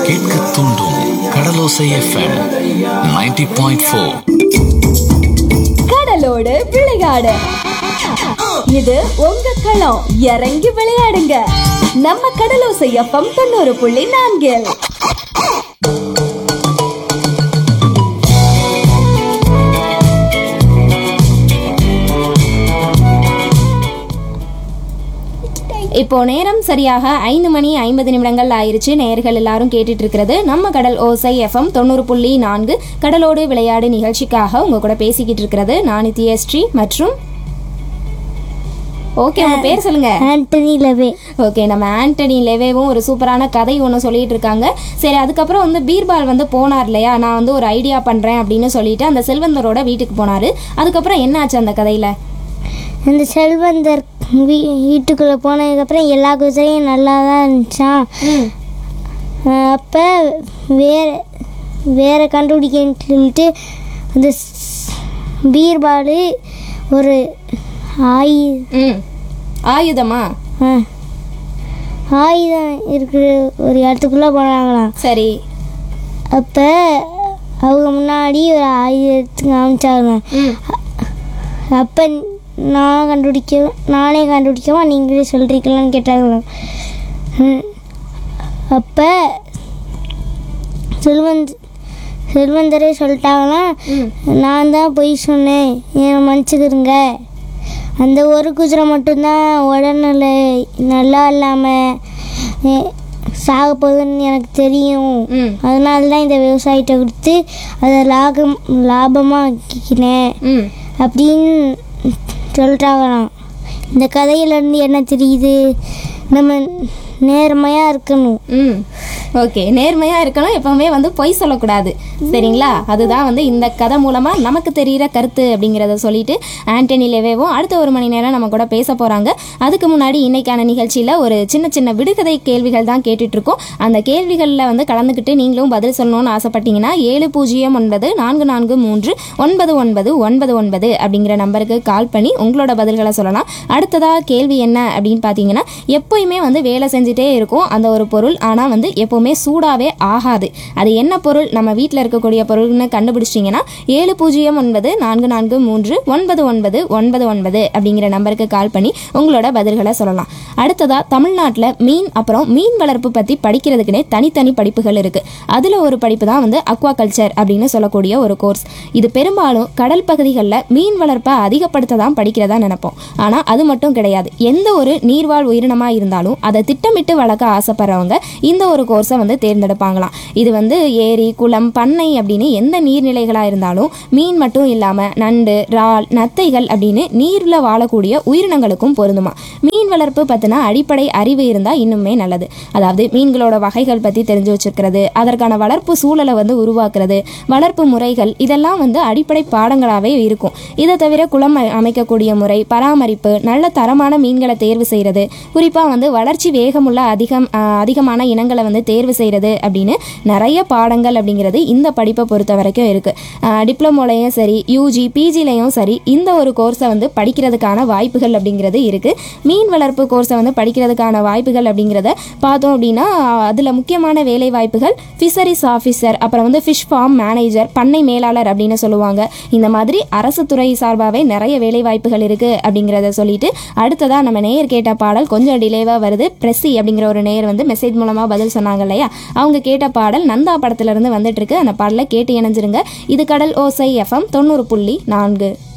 கேட்க தூண்டும் கடலோசை FM 90.4 point four கடலோடு விளையாடு இது உங்க களம் இறங்கி விளையாடுங்க நம்ம கடலோசை எஃப்எம் தொண்ணூறு புள்ளி நான்கில் இப்போ நேரம் சரியாக ஐந்து மணி ஐம்பது நிமிடங்கள் ஆயிருச்சு நேயர்கள் எல்லாரும் கேட்டுட்டு இருக்கிறது நம்ம கடல் ஓசை எஃப்எம் தொண்ணூறு புள்ளி நான்கு கடலோடு விளையாடு நிகழ்ச்சிக்காக உங்க கூட பேசிக்கிட்டு இருக்கிறது நான் நித்யஸ்ரீ மற்றும் ஓகே உங்க பேர் சொல்லுங்க ஆண்டனி லவே ஓகே நம்ம ஆண்டனி லெவேவும் ஒரு சூப்பரான கதை ஒன்று சொல்லிட்டு இருக்காங்க சரி அதுக்கப்புறம் வந்து பீர்பால் வந்து போனார் இல்லையா நான் வந்து ஒரு ஐடியா பண்றேன் அப்படின்னு சொல்லிட்டு அந்த செல்வந்தரோட வீட்டுக்கு போனாரு அதுக்கப்புறம் என்ன ஆச்சு அந்த கதையில அந்த செல்வந்தர் வீ வீட்டுக்குள்ளே போனதுக்கப்புறம் எல்லா குதிரையும் நல்லா தான் இருந்துச்சான் அப்போ வேறு வேறு கண்டுபிடிக்கன்னு சொல்லிட்டு அந்த ஸ்- பீர்பால் ஒரு ஆயு ம் ஆயுதமா ஆ, ஆயுதம் இருக்கிற ஒரு இடத்துக்குள்ளே போனாங்களாம் சரி அப்போ அவங்க முன்னாடி ஒரு ஆயுதத்துக்கு காமிச்சாங்க ம் அப்போ நான் கண்டுபிடிக்க நானே கண்டுபிடிக்கவா நீங்களே சொல்கிறீங்களான்னு கேட்டாங்களாம் ம். அப்போ செல்வந்த் செல்வந்தரே சொல்லிட்டாங்களாம் நான் தான் பொய் சொன்னேன் என்னை மன்னிச்சுக்கிறங்க அந்த ஒரு குதிரை மட்டும்தான் உடல்நிலை நல்லா இல்லாமல் சாக போகுதுன்னு எனக்கு தெரியும் ம் அதனால தான் இந்த விவசாயிட்ட கொடுத்து அதை லாபம் லாபமாக ஆக்கிக்கினேன் ம் அப்படின்னு சொல்லிட்டாங்களாம் இந்த கதையிலேருந்து என்ன தெரியுது நம்ம நேர்மையாக இருக்கணும் ம் ஓகே நேர்மையாக இருக்கணும் எப்பவுமே வந்து பொய் சொல்லக்கூடாது சரிங்களா அதுதான் வந்து இந்த கதை மூலமாக நமக்கு தெரிகிற கருத்து அப்படிங்கிறத சொல்லிட்டு ஆண்டனி லெவேவும் அடுத்த ஒரு மணி நேரம் நம்ம கூட பேச போகிறாங்க அதுக்கு முன்னாடி இன்னைக்கான நிகழ்ச்சியில் ஒரு சின்ன சின்ன விடுகதை கேள்விகள் தான் கேட்டுட்டு இருக்கோம் அந்த கேள்விகளில் வந்து கலந்துக்கிட்டு நீங்களும் பதில் சொல்லணும்னு ஆசைப்பட்டீங்கன்னா ஏழு பூஜ்ஜியம் ஒன்பது நான்கு நான்கு மூன்று ஒன்பது ஒன்பது ஒன்பது ஒன்பது அப்படிங்கிற நம்பருக்கு கால் பண்ணி உங்களோட பதில்களை சொல்லலாம் அடுத்ததா கேள்வி என்ன அப்படின்னு பார்த்தீங்கன்னா எப்போயுமே வந்து வேலை செஞ்சுட்டே இருக்கும் அந்த ஒரு பொருள் ஆனால் வந்து எப்போவுமே சூடாகவே ஆகாது அது என்ன பொருள் நம்ம வீட்டில் இருக்கக்கூடிய பொருள்னு கண்டுபிடிச்சிட்டிங்கன்னா ஏழு பூஜ்ஜியம் ஒன்பது நான்கு நான்கு மூன்று ஒன்பது ஒன்பது ஒன்பது ஒன்பது அப்படிங்கிற நம்பருக்கு கால் பண்ணி உங்களோட பதில்களை சொல்லலாம் அடுத்ததா தமிழ்நாட்டில் மீன் அப்புறம் மீன் வளர்ப்பு பற்றி படிக்கிறதுக்குனே தனித்தனி படிப்புகள் இருக்குது அதில் ஒரு படிப்பு தான் வந்து அக்வா கல்ச்சர் அப்படின்னு சொல்லக்கூடிய ஒரு கோர்ஸ் இது பெரும்பாலும் கடல் பகுதிகளில் மீன் வளர்ப்பை அதிகப்படுத்த தான் படிக்கிறதா நினைப்போம் ஆனால் அது மட்டும் கிடையாது எந்த ஒரு நீர்வாழ் உயிரினமாக இருந்தாலும் அதை திட்டமிட்டு வளர்க்க ஆசைப்படுறவங்க இந்த ஒரு கோர்ஸை வந்து தேர்ந்தெடுப்பாங்களாம் இது வந்து ஏரி குளம் பண்ணை அப்படின்னு எந்த நீர்நிலைகளாக இருந்தாலும் மீன் மட்டும் இல்லாமல் நண்டு இறால் நத்தைகள் அப்படின்னு நீரில் வாழக்கூடிய உயிரினங்களுக்கும் பொருந்துமா மீன் வளர்ப்பு பற்றின அடிப்படை அறிவு இருந்தால் இன்னுமே நல்லது அதாவது மீன்களோட வகைகள் பற்றி தெரிஞ்சு வச்சிருக்கிறது அதற்கான வளர்ப்பு சூழலை வந்து உருவாக்குறது வளர்ப்பு முறைகள் இதெல்லாம் வந்து அடிப்படை பாடங்களாகவே இருக்கும் இதை தவிர குளம் அ- அமைக்கக்கூடிய முறை பராமரிப்பு நல்ல தரமான மீன்களை தேர்வு செய்கிறது குறிப்பாக வந்து வளர்ச்சி வேகமுள்ள அதிகம் ஆ, அதிகமான இனங்களை வந்து தேர்வு செய்கிறது அப்படின்னு நிறைய பாடங்கள் அப்படிங்கிறது இந்த படிப்பை பொறுத்த வரைக்கும் இருக்குது டிப்ளமோலையும் சரி யூஜி பிஜிலையும் சரி இந்த ஒரு கோர்ஸை வந்து படிக்கிறதுக்கான வாய்ப்புகள் அப்படிங்கிறது இருக்குது மீன் வளர்ப்பு கோர்ஸை வந்து படிக்கிறதுக்கான வாய்ப்புகள் அப்படிங்கிறத பார்த்தோம் அப்படின்னா அதில் முக்கியமான வேலை வாய்ப்புகள் ஃபிஷரிஸ் ஆஃபீஸர் அப்புறம் வந்து ஃபிஷ் ஃபார்ம் மேனேஜர் பண்ணை மேலாளர் அப்படின்னு சொல்லுவாங்க இந்த மாதிரி அரசு துறை சார்பாகவே நிறைய வேலை வாய்ப்புகள் இருக்குது அப்படிங்கிறத சொல்லிட்டு அடுத்ததாக நம்ம நேயர் கேட்ட பாடல் கொஞ்சம் டிலேவாக வருது பிரஸ்ஸி அப்படிங்கிற ஒரு நேயர் வந்து மெசேஜ் மூலமாக பதில் சொன்னாங்க இல்லையா அவங்க கேட்ட பாடல் நந்தா படத்துல இருந்து வந்துட்டு இருக்கு அந்த பாடலை கேட்டு இணைஞ்சிருங்க இது கடல் ஓசை எஃப்எம் தொண்ணூறு புள்ளி நான்கு